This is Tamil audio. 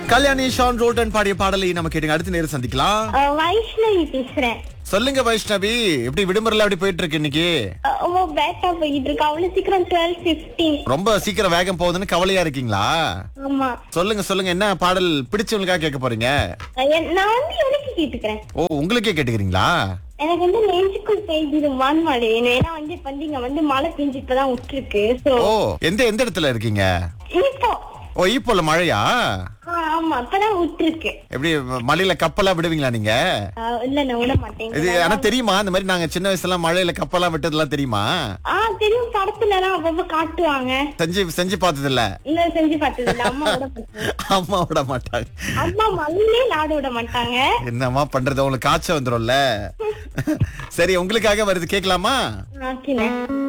கல்யாணி ஷான் ரோல்டன் பாடிய பாடலை நம்ம கேட்டுங்க அடுத்த நேரம் சந்திக்கலாம் அஹ் வைஷ்ணவி பேசுறேன் சொல்லுங்க வைஷ்ணவி எப்படி விடுமுறையில எப்படி போயிட்டு இருக்கு இன்னைக்கு அஹ் ரொம்ப பேட்டா போயிட்டு இருக்கு அவ்வளவு சீக்கிரம் டுவெல் பிப்டீன் ரொம்ப சீக்கிரம் வேகம் போகுதுன்னு கவலையா இருக்கீங்களா ஆமா சொல்லுங்க சொல்லுங்க என்ன பாடல் பிடிச்சவங்களுக்காக கேட்க போறீங்க அஹ் என்- நான் வந்து எனக்கு கேட்டுக்கிறேன் ஓ உங்களுக்கே கேட்டுக்கிறீங்களா எனக்கு வந்து நெஞ்சுக்குள் பெய்து வான்மழை வேணும் ஏன்னா வந்து இப்ப வந்து இங்க வந்து மழை பெஞ்சு இப்பதான் விட்டுருக்கு சோ ஓ எந்த எந்த இடத்துல இருக்கீங்க இப்போ ஓ இப்போல மழையா ஆ, ஆமா இப்பதான் விட்டுருக்கு எப்படி மலையில கப்பலா விடுவீங்களா நீங்க அஹ் இல்ல நான் விட மாட்டேன் இது ஆனா தெரியுமா இந்த மாதிரி நாங்க சின்ன வயசுல மழையில கப்பலா விட்டதெல்லாம் தெரியுமா ஆ தெரியும் படத்துல எல்லாம் அப்பப்ப காட்டுவாங்க செஞ்சு செஞ்சு பார்த்தது இல்ல இன்னும் செஞ்சு பார்த்தது இல்ல அம்மா விட மாட்டாங்க அம்மா விட மாட்டாங்க அம்மா மழையிலே லாட விட மாட்டாங்க என்னம்மா பண்றது உங்களுக்கு காய்ச்சல் வந்துரும்ல சரி உங்களுக்காக வருது கேட்கலாமா ஓகேண்ணே